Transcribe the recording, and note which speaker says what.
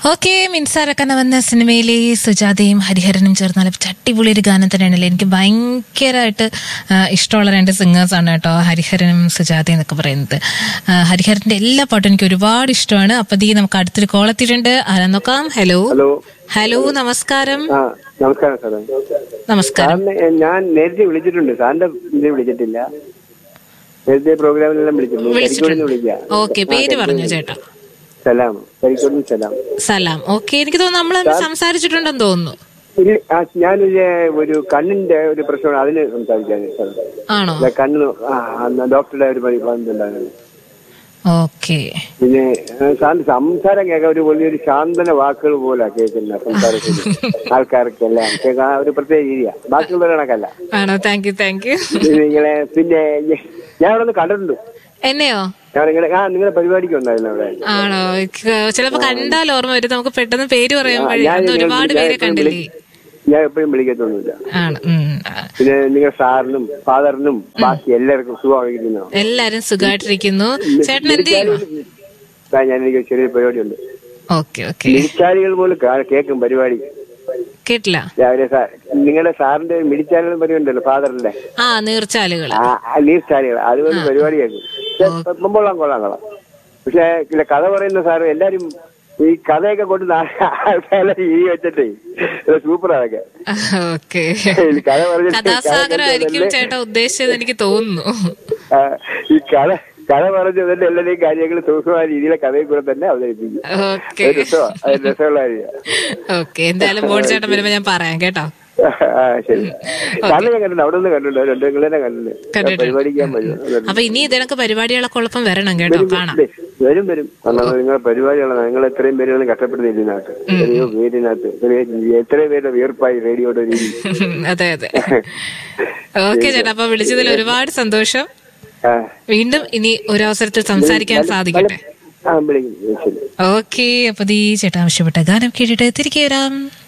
Speaker 1: Okay മിൻസാരക്കന വന്ന സിനിമയിലെ സുജാതയും ഹരിഹരനും ചേർന്ന് നല്ല ചട്ടിപൊളി ഒരു ഗാനം തന്നെയാണല്ലേ എനിക്ക് ഭയങ്കരമായിട്ട് ആ, ഇഷ്ടമുള്ള രണ്ട് സിംഗേഴ്സ് ആണ് കേട്ടോ ഹരിഹരനും സുജാതയും എന്നൊക്കെ പറയുന്നത് ആ, ഹരിഹരന്റെ എല്ലാ പാട്ടും എനിക്ക് ഒരുപാട് ഇഷ്ടമാണ് അപ്പൊ ദീ നമുക്ക് അടുത്തൊരു കോൾ എത്തിയിട്ടുണ്ട് ആരാ നോക്കാം ഹലോ
Speaker 2: ഹലോ
Speaker 1: ഹലോ നമസ്കാരം
Speaker 2: ആ നമസ്കാരം സാറേ
Speaker 1: നമസ്കാരം
Speaker 2: സാറിന് ഞാൻ നേരത്തെ വിളിച്ചിട്ടുണ്ട് സാറിന്റെ ഇത് വിളിച്ചിട്ടില്ല നേരത്തെ പ്രോഗ്രാമിലെല്ലാം വിളിച്ചിട്ടുണ്ട് കരിക്കോടിന്ന് വിളിക്കുക
Speaker 1: ഓക്കെ പേര് പറഞ്ഞു ചേട്ടാ
Speaker 2: സലാം കരിക്കോടിന് സലാം
Speaker 1: സലാം ഓക്കെ എനിക്ക് തോന്നുന്നു നമ്മൾ സംസാരിച്ചിട്ടുണ്ടെന്ന് തോന്നുന്നു
Speaker 2: ഇല്ല ആ, ഞാനൊരു ഒരു കണ്ണിന്റെ ഒരു പ്രശ്നമാണ് അതിന് സംസാരിക്കാൻ സാർ
Speaker 1: ആണോ
Speaker 2: കണ്ണ് ആ അന്ന് ഡോക്ടറുടെ ഒരു പണി വന്നിട്ടുണ്ടായിരുന്നു
Speaker 1: ഓക്കെ
Speaker 2: പിന്നെ ആ, സാറിന്റെ സംസാരം കേൾക്കാൻ ഒരു വലിയൊരു ശാന്തന വാക്കുകൾ പോലെ കേൾക്കുന്ന സംസാരത്തിൽ ആൾക്കാർക്കെല്ലാം കേൾക്കാൻ ഒരു പ്രത്യേക രീതിയാ ബാക്കിയുള്ള കണക്കല്ല
Speaker 1: ആണോ താങ്ക് യു താങ്ക് യു
Speaker 2: നിങ്ങളെ പിന്നെ ഞാൻ അവിടെ നിന്ന് കണ്ടിട്ടുണ്ട്
Speaker 1: എന്നെയോ
Speaker 2: ഞാൻ നിങ്ങളുടെ ആ നിങ്ങളുടെ പരിപാടിക്ക് ഉണ്ടായിരുന്നു അവിടെ
Speaker 1: ആണോ എനിക്ക് ചിലപ്പോ കണ്ടാൽ ഓർമ്മ വരും നമുക്ക് പെട്ടെന്ന് പേര് പറയുമ്പോഴേ
Speaker 2: ഞാൻ
Speaker 1: അന്ന്
Speaker 2: നിങ്ങൾ-
Speaker 1: ഒരുപാട്
Speaker 2: ഞാൻ
Speaker 1: പേരെ
Speaker 2: എപ്പോഴും
Speaker 1: കണ്ടില്ലേ
Speaker 2: വിളി- ഞാൻ എപ്പോഴും വിളിക്കത്തൊന്നുമില്ല
Speaker 1: ആണ് ഉം. ആ.
Speaker 2: പിന്നെ നിങ്ങൾ സാറിനും ഫാദറിനും ബാക്കി എല്ലാവർക്കും സുഖമായിരിക്കുന്നു
Speaker 1: എല്ലാരും സുഖമായിട്ടിരിക്കുന്നു ചേട്ടൻ എന്ത് ചെയ്യുന്നു
Speaker 2: ഞാൻ എനിക്ക് ചെറിയൊരു പരിപാടിയുണ്ട്
Speaker 1: ഓക്കെ ഓക്കെ
Speaker 2: മിടിച്ചാലികൾ പോലും കാ- കേൾക്കും പരിപാടി
Speaker 1: കേട്ടില്ല
Speaker 2: രാവിലെ സാർ നിങ്ങളുടെ സാറിന്റെ മിടിച്ചാലികൾ പരിപാടി ഉണ്ടല്ലോ ഫാദറിന്റെ
Speaker 1: ആ നീർച്ചാലുകൾ
Speaker 2: ആ നീർച്ചാലികൾ അതുപോലെ പരിപാടി കേൾക്കും പക്ഷെ കൊള്ളാം കൊള്ളാം കൊള്ളാം പക്ഷെ ഇല്ല കഥ പറയുന്ന സാറ് എല്ലാരും ഈ കഥയൊക്കെ കൊണ്ട് നാ- ആൾക്കാരെ ഈ വെച്ചിട്ടേ സൂപ്പർ അതൊക്കെ
Speaker 1: ഓക്കെ
Speaker 2: ഈ കഥ പറഞ്ഞിട്ട്
Speaker 1: കഥാസാഗരമായിരിക്കും ചേട്ടാ ഉദ്ദേശിച്ചത് എനിക്ക് തോന്നുന്നു
Speaker 2: ആ, ഈ കഥ കഥ പറഞ്ഞു തന്നെ എല്ലാവരെയും കാര്യങ്ങൾ സൂക്ഷ്മമായ രീതിയിലെ കഥയിൽ കൂടെ തന്നെ അവതരിപ്പിക്കും
Speaker 1: ഓക്കെ
Speaker 2: അത് രസമാ അത് രസമുള്ള കാര്യമാണ്
Speaker 1: ഓക്കെ എന്തായാലും ബോൺ ചേട്ടൻ വരുമ്പോ ഞാൻ പറയാം കേട്ടോ
Speaker 2: ആ ശരി കാരണം ഞാൻ കണ്ടിട്ടുണ്ട് അവിടെ നിന്ന് കണ്ടിട്ടുണ്ട് രണ്ടു നിങ്ങളെ കണ്ടിട്ടുണ്ട്
Speaker 1: കണ്ടിട്ടുണ്ട്.
Speaker 2: പരിപാടിക്കാൻ പറ്റും
Speaker 1: അപ്പൊ ഇനി ഇതിനൊക്കെ പരിപാടികളൊക്കെ ഉള്ളപ്പം വരണം കേട്ടോ കാണാം
Speaker 2: വരും വരും കാരണം നിങ്ങളെ പരിപാടികളാണ് നിങ്ങൾ എത്രയും പേരുകളും കഷ്ടപ്പെടുന്ന ഇതിനകത്ത് എത്രയോ പേരിനകത്ത് എത്രയോ എത്രയോ പേരുടെ വിയർപ്പായി റേഡിയോയുടെ രീതി
Speaker 1: അതെ അതെ ഓക്കെ ചേട്ടാ അപ്പൊ വിളിച്ചതിൽ ഒരുപാട് സന്തോഷം
Speaker 2: ആ
Speaker 1: വീണ്ടും ഇനി ഒരവസരത്തിൽ സംസാരിക്കാൻ സാധിക്കട്ടെ
Speaker 2: ആ വിളിക്കും ശരി
Speaker 1: ഓക്കെ അപ്പൊ ദീ ചേട്ടാ ആവശ്യപ്പെട്ട ഗാനം കേട്ടിട്ട് തിരികെ വരാം